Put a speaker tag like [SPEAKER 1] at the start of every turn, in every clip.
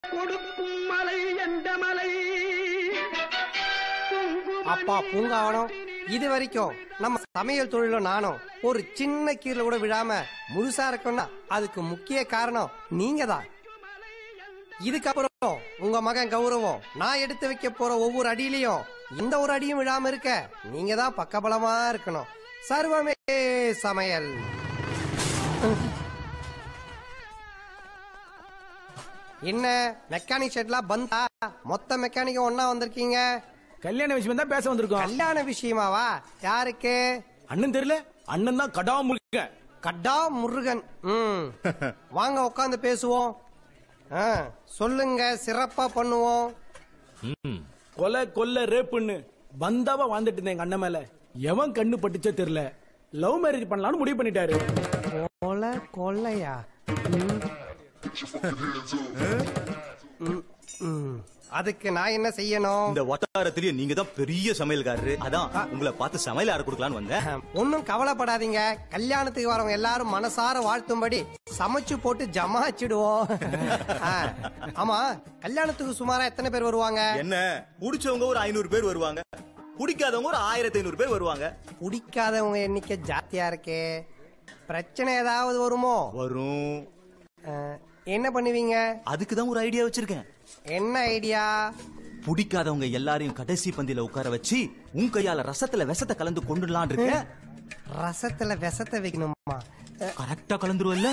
[SPEAKER 1] கொடுக்கும் மலை எந்த மலை
[SPEAKER 2] அப்பா பூங்காவனம் இது வரைக்கும் நம்ம சமையல் தொழில நானும் ஒரு சின்ன கீரல கூட விழாம முழுசா இருக்கணும்னா அதுக்கு முக்கிய காரணம் நீங்க தான் இதுக்கப்புறம் உங்க மகன் கௌரவம் நான் எடுத்து வைக்க போற ஒவ்வொரு அடியிலையும் இந்த ஒரு அடியும் விழாம இருக்க நீங்க தான் பக்கபலமா இருக்கணும் சர்வமே சமையல் என்ன மெக்கானிக் ஷெட்லாம் பந்தா மொத்த மெக்கானிக்கும் ஒன்னா வந்திருக்கீங்க
[SPEAKER 3] கல்யாண விஷயம் தான் பேச வந்திருக்கோம்
[SPEAKER 2] கல்யாண விஷயமாவா யாருக்கு
[SPEAKER 3] அண்ணன் தெரியல அண்ணன் தான் கடா முழுக்க
[SPEAKER 2] கடா முருகன் ம் வாங்க உட்காந்து பேசுவோம் ஆ, சொல்லுங்க சிறப்பா பண்ணுவோம்
[SPEAKER 3] கொலை கொல்ல ரேப்புன்னு பந்தாவா வாழ்ந்துட்டு இருந்தேன் எங்க அண்ணன் மேல எவன் கண்ணு பட்டுச்சோ தெரியல லவ் மேரேஜ் பண்ணலாம்னு முடிவு பண்ணிட்டாரு
[SPEAKER 2] கொலை கொள்ளையா ம். ம், ம். அதுக்கு நான் என்ன செய்யணும்
[SPEAKER 4] இந்த வட்டாரத்திலேயே நீங்க தான் பெரிய சமையல்காரரு அதான் உங்களை பார்த்து சமையல் ஆட கொடுக்கலான்னு வந்தேன்
[SPEAKER 2] ஒன்னும் கவலைப்படாதீங்க கல்யாணத்துக்கு வரவங்க எல்லாரும் மனசார வாழ்த்தும்படி சமைச்சு போட்டு ஜமாச்சிடுவோம் ஆ, ஆமா கல்யாணத்துக்கு சுமாரா எத்தனை பேர் வருவாங்க
[SPEAKER 4] என்ன புடிச்சவங்க ஒரு ஐநூறு பேர் வருவாங்க பிடிக்காதவங்க ஒரு ஆயிரத்தி ஐநூறு பேர் வருவாங்க
[SPEAKER 2] பிடிக்காதவங்க எண்ணிக்கை ஜாஸ்தியா இருக்கே பிரச்சனை ஏதாவது வருமோ
[SPEAKER 4] வரும்
[SPEAKER 2] அஹ், என்ன பண்ணுவீங்க
[SPEAKER 4] அதுக்கு தான் ஒரு ஐடியா வச்சிருக்கேன்
[SPEAKER 2] என்ன ஐடியா
[SPEAKER 4] பிடிக்காதவங்க எல்லாரையும் கடைசி பந்தியில உட்கார வச்சு உன் கையால ரசத்துல விஷத்தை கலந்து கொண்டுடலான் இருக்கேன்
[SPEAKER 2] ரசத்துல விஷத்தை வைக்கணுமா அஹ்,
[SPEAKER 4] கரெக்டா கலந்துருவல்ல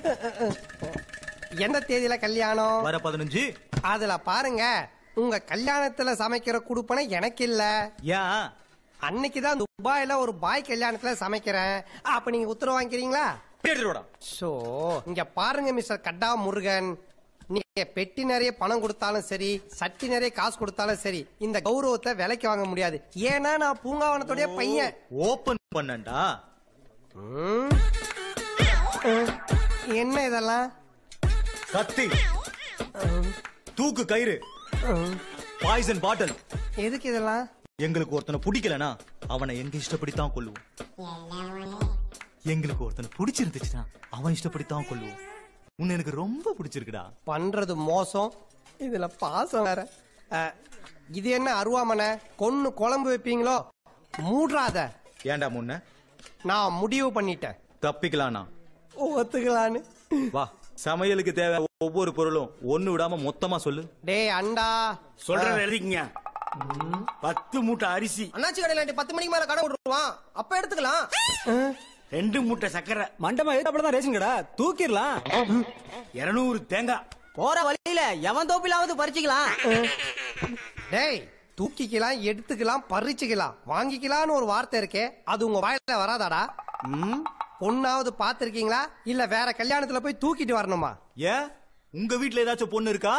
[SPEAKER 2] எந்த தேதியில கல்யாணம்
[SPEAKER 4] வர பதினஞ்சு
[SPEAKER 2] அதுல பாருங்க உங்க கல்யாணத்துல சமைக்கிற குடுப்பனை எனக்கு இல்ல
[SPEAKER 4] ஏன்
[SPEAKER 2] அன்னைக்கு தான் துபாயில ஒரு பாய் கல்யாணத்துல சமைக்கிறேன் அப்ப நீங்க உத்தரவு வாங்கிக்கிறீங்களா
[SPEAKER 4] கேட்டுடா
[SPEAKER 2] சோ இங்க பாருங்க மிஸ்டர் கட்டா முருகன் நீங்க பெட்டி நிறைய பணம் கொடுத்தாலும் சரி சட்டி நிறைய காசு கொடுத்தாலும் சரி இந்த கௌரவத்தை விலைக்கு வாங்க முடியாது ஏன்னா நான் பூங்காவனத்துடைய பையன்
[SPEAKER 4] ஓபன் பண்ணண்டா
[SPEAKER 2] ம். ம். என்ன இதெல்லாம்
[SPEAKER 4] கத்தி தூக்கு கயிறு பாய்சன் பாட்டில்
[SPEAKER 2] எதுக்கு இதெல்லாம்
[SPEAKER 4] எங்களுக்கு ஒருத்தனை பிடிக்கலனா அவனை எங்க இஷ்டப்படித்தான் கொல்லுவோம் எங்களுக்கு ஒருத்தனை பிடிச்சிருந்துச்சுன்னா அவன் இஷ்டப்படித்தான் கொல்லுவோம் உன்னை எனக்கு ரொம்ப பிடிச்சிருக்குடா
[SPEAKER 2] பண்றது மோசம் இதுல பாசம் வேற அஹ், இது என்ன அருவாமனை கொன்னு குழம்பு வைப்பீங்களோ மூடுறாத
[SPEAKER 4] ஏன்டா முன்ன
[SPEAKER 2] நான் முடிவு பண்ணிட்டேன்
[SPEAKER 4] தப்பிக்கலானா
[SPEAKER 2] ஒத்துக்கலான்னு
[SPEAKER 4] வா சமையலுக்கு தேவை ஒவ்வொரு பொருளும் ஒண்ணு விடாம மொத்தமா சொல்லு
[SPEAKER 2] டேய் அண்டா
[SPEAKER 3] சொல்றேன் எழுதிக்கங்க பத்து மூட்டை அரிசி
[SPEAKER 2] அண்ணாச்சி கடையில பத்து மணிக்கு மேல கடை விட்டுருவான் அப்ப எடுத்துக்கலாம்
[SPEAKER 3] ரெண்டு மூட்டை சக்கரை
[SPEAKER 5] மண்டமா எதுக்கு ரேஷன் கடை தூக்கிடலாம்
[SPEAKER 3] இருநூறு தேங்காய்
[SPEAKER 5] போற வழியில எவன் தோப்பிலாவது பறிச்சுக்கலாம்
[SPEAKER 2] டேய் தூக்கிக்கலாம் எடுத்துக்கலாம் பறிச்சுக்கலாம் வாங்கிக்கலாம்னு ஒரு வார்த்தை இருக்கே அது உங்க வாயில வராதாடா பொண்ணாவது பாத்திருக்கீங்களா இல்ல வேற கல்யாணத்துல போய் தூக்கிட்டு வரணுமா
[SPEAKER 4] ஏன் உங்க வீட்ல ஏதாச்சும் பொண்ணு இருக்கா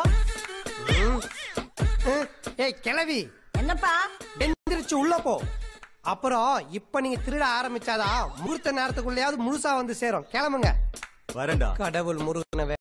[SPEAKER 2] ம், ஏய் கிளவி
[SPEAKER 6] என்னப்பா
[SPEAKER 2] எந்திரிச்சு உள்ள போ அப்புறம் இப்ப நீங்க திருட ஆரம்பிச்சாதான் முகூர்த்த நேரத்துக்குள்ளயாவது முழுசா வந்து சேரும் கிளம்புங்க
[SPEAKER 4] வரேன்டா
[SPEAKER 2] கடவுள் முருகனை